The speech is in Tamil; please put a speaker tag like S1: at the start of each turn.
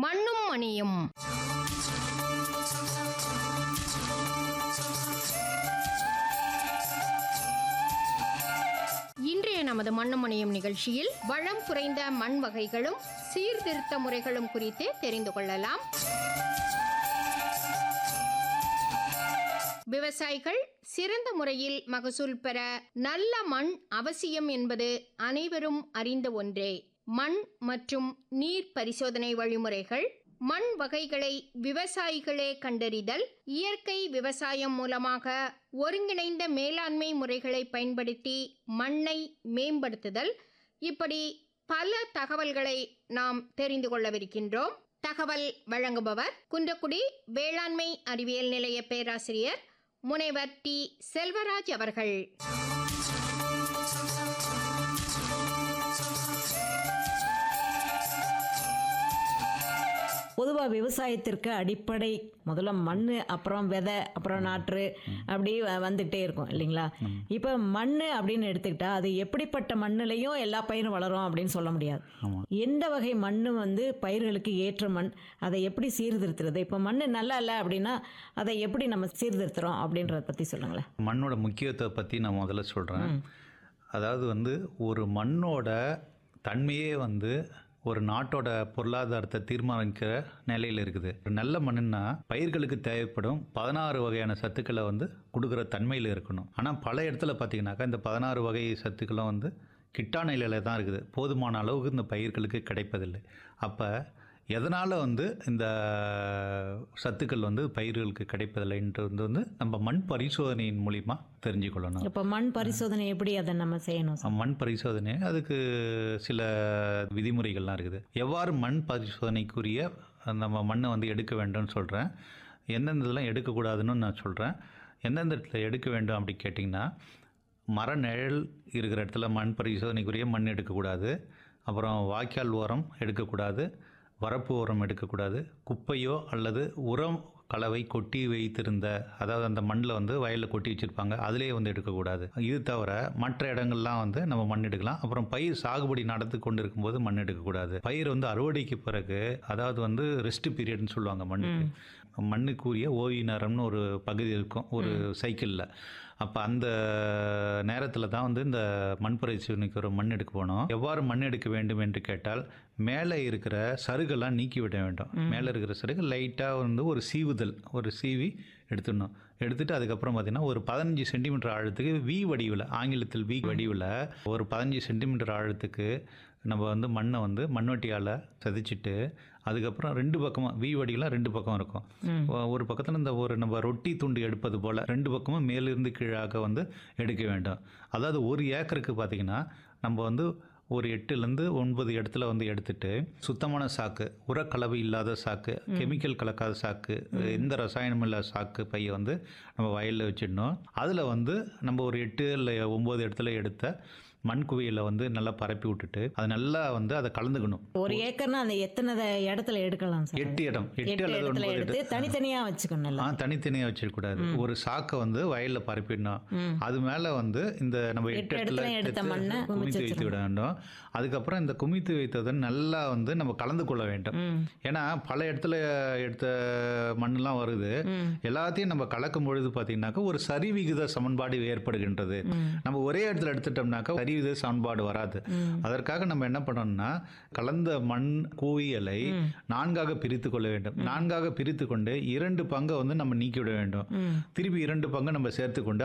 S1: மண்ணும் மணியும் இன்றைய நமது மண்ணும் மணியும் நிகழ்ச்சியில் வளம் குறைந்த மண் வகைகளும் சீர்திருத்த முறைகளும் குறித்து தெரிந்து கொள்ளலாம் விவசாயிகள் சிறந்த முறையில் மகசூல் பெற நல்ல மண் அவசியம் என்பது அனைவரும் அறிந்த ஒன்றே மண் மற்றும் நீர் பரிசோதனை வழிமுறைகள் மண் வகைகளை விவசாயிகளே கண்டறிதல் இயற்கை விவசாயம் மூலமாக ஒருங்கிணைந்த மேலாண்மை முறைகளை பயன்படுத்தி மண்ணை மேம்படுத்துதல் இப்படி பல தகவல்களை நாம் தெரிந்து கொள்ளவிருக்கின்றோம் தகவல் வழங்குபவர் குன்றக்குடி வேளாண்மை அறிவியல் நிலைய பேராசிரியர் முனைவர் டி செல்வராஜ் அவர்கள்
S2: பொதுவாக விவசாயத்திற்கு அடிப்படை முதல்ல மண் அப்புறம் விதை அப்புறம் நாற்று அப்படி வ- வந்துகிட்டே இருக்கும் இல்லைங்களா இப்போ மண் அப்படின்னு எடுத்துக்கிட்டா அது எப்படிப்பட்ட மண்ணுலையும் எல்லா பயிரும் வளரும் அப்படின்னு சொல்ல முடியாது
S3: ஆமாம்
S2: எந்த வகை மண் வந்து பயிர்களுக்கு ஏற்ற மண் அதை எப்படி சீர்திருத்துறது இப்போ மண் நல்லா இல்லை அப்படின்னா அதை எப்படி நம்ம சீர்திருத்துறோம் அப்படின்றத பற்றி சொல்லுங்களேன்
S3: மண்ணோட முக்கியத்துவத்தை பற்றி நான் முதல்ல சொல்கிறேன் அதாவது வந்து ஒரு மண்ணோட தன்மையே வந்து ஒரு நாட்டோட பொருளாதாரத்தை தீர்மானிக்கிற நிலையில் இருக்குது ஒரு நல்ல மண்ணுன்னா பயிர்களுக்கு தேவைப்படும் பதினாறு வகையான சத்துக்களை வந்து கொடுக்குற தன்மையில் இருக்கணும் ஆனால் பல இடத்துல பார்த்தீங்கன்னாக்கா இந்த பதினாறு வகை சத்துக்களும் வந்து கிட்டா நிலையில் தான் இருக்குது போதுமான அளவுக்கு இந்த பயிர்களுக்கு கிடைப்பதில்லை அப்போ எதனால் வந்து இந்த சத்துக்கள் வந்து பயிர்களுக்கு கிடைப்பதில்லைன்றது வந்து நம்ம மண் பரிசோதனையின் மூலிமா தெரிஞ்சுக்கொள்ளணும்
S2: இப்போ மண் பரிசோதனை எப்படி அதை நம்ம செய்யணும் சார்?
S3: மண் பரிசோதனை அதுக்கு சில விதிமுறைகள்லாம் இருக்குது எவ்வாறு மண் பரிசோதனைக்குரிய நம்ம மண்ணை வந்து எடுக்க வேண்டும்னு சொல்கிறேன் எந்தெந்த இதெல்லாம் எடுக்கக்கூடாதுன்னு நான் சொல்கிறேன் எந்தெந்த இடத்துல எடுக்க வேண்டும் அப்படி கேட்டிங்கன்னா மர நிழல் இருக்கிற இடத்துல மண் பரிசோதனைக்குரிய மண் எடுக்கக்கூடாது அப்புறம் வாய்க்கால் ஓரம் எடுக்கக்கூடாது வரப்பு ஓரம் எடுக்கக்கூடாது குப்பையோ அல்லது உரம் கலவை கொட்டி வைத்திருந்த அதாவது அந்த மண்ணில் வந்து வயலில் கொட்டி வச்சுருப்பாங்க அதிலே வந்து எடுக்கக்கூடாது இது தவிர மற்ற இடங்கள்லாம் வந்து நம்ம மண் எடுக்கலாம் அப்புறம் பயிர் சாகுபடி நடந்து கொண்டு இருக்கும்போது மண் எடுக்கக்கூடாது பயிர் வந்து அறுவடைக்கு பிறகு அதாவது வந்து ரெஸ்ட் பீரியட்னு சொல்லுவாங்க மண்ணுக்கு மண்ணுக்குரிய ஓய்வு நேரம்னு ஒரு பகுதி இருக்கும் ஒரு சைக்கிளில் அப்போ அந்த நேரத்தில் தான் வந்து இந்த மண் பரிசோதனைக்கு ஒரு மண் எடுக்க போனோம் எவ்வாறு மண் எடுக்க வேண்டும் என்று கேட்டால் மேலே இருக்கிற சருகெல்லாம் நீக்கி விட வேண்டும் மேலே இருக்கிற சருகு லைட்டாக வந்து ஒரு சீவுதல் ஒரு சீவி எடுத்துடணும் எடுத்துட்டு அதுக்கப்புறம் பார்த்தீங்கன்னா ஒரு பதினஞ்சு சென்டிமீட்டர் ஆழத்துக்கு வி வடிவில் ஆங்கிலத்தில் வி வடிவில் ஒரு பதினஞ்சு சென்டிமீட்டர் ஆழத்துக்கு நம்ம வந்து மண்ணை வந்து மண்வெட்டியால் சதைச்சிட்டு அதுக்கப்புறம் ரெண்டு பக்கமாக வி வடிவில் ரெண்டு பக்கம் இருக்கும் ஒ- ஒரு பக்கத்தில் இந்த ஒரு நம்ம ரொட்டி துண்டு எடுப்பது போல் ரெண்டு பக்கமும் மேலிருந்து கீழாக வந்து எடுக்க வேண்டும் அதாவது ஒரு ஏக்கருக்கு பார்த்தீங்கன்னா நம்ம வந்து ஒரு எட்டுலேருந்து ஒன்பது இடத்துல வந்து எடுத்துட்டு சுத்தமான சாக்கு உரக்கலவை இல்லாத சாக்கு கெமிக்கல் கலக்காத சாக்கு எந்த ரசாயனமும் இல்லாத சாக்கு பையை வந்து நம்ம வயலில் வச்சிடணும் அதில் வந்து நம்ம ஒரு எட்டு இல்லை ஒம்பது இடத்துல எடுத்த மண் குவியலை வந்து நல்லா பரப்பி விட்டுட்டு அது நல்லா வந்து அதை கலந்துக்கணும்
S2: ஒரு ஏக்கர்னா அந்த எத்தனை த- இடத்துல எடுக்கலாம் சார்
S3: எட்டு இடம் எட்டு
S2: எட்டு
S3: அல்லது
S2: இடத்துல
S3: ஒன்பது
S2: எடுத்து
S3: இடம்
S2: தனித்தனியாக வச்சுக்கணும்ல
S3: ஆ தனித்தனியாக வச்சிடக்கூடாது ஒரு சாக்கை வந்து வயலில் பரப்பிடணும் அது மேலே வந்து இந்த நம்ம
S2: எட்டு
S3: எட்டு
S2: இடத்துல
S3: இடத்துல
S2: எடுத்த
S3: எடுத்து
S2: மண்ணை
S3: குமித்து
S2: குமிச்சு
S3: வைத்து விட வேண்டும் அதுக்கப்புறம் இந்த குமித்து வைத்ததை நல்லா வந்து நம்ம கலந்து கொள்ள வேண்டும் ஏன்னா பல இடத்துல எடுத்த மண்ணெல்லாம் வருது எல்லாத்தையும் நம்ம கலக்கும் பொழுது பார்த்தீங்கன்னாக்கா ஒரு சரிவிகித சமன்பாடு ஏற்படுகின்றது நம்ம ஒரே இடத்துல எடுத்துட்டோம்னாக்கா சரிவிகித சமன்பாடு வராது அதற்காக நம்ம என்ன பண்ணணும்னா கலந்த மண் குவியலை நான்காக பிரித்து கொள்ள வேண்டும் நான்காக பிரித்து கொண்டு இரண்டு பங்கை வந்து நம்ம நீக்கிவிட வேண்டும் திருப்பி இரண்டு பங்கை நம்ம சேர்த்து கொண்டு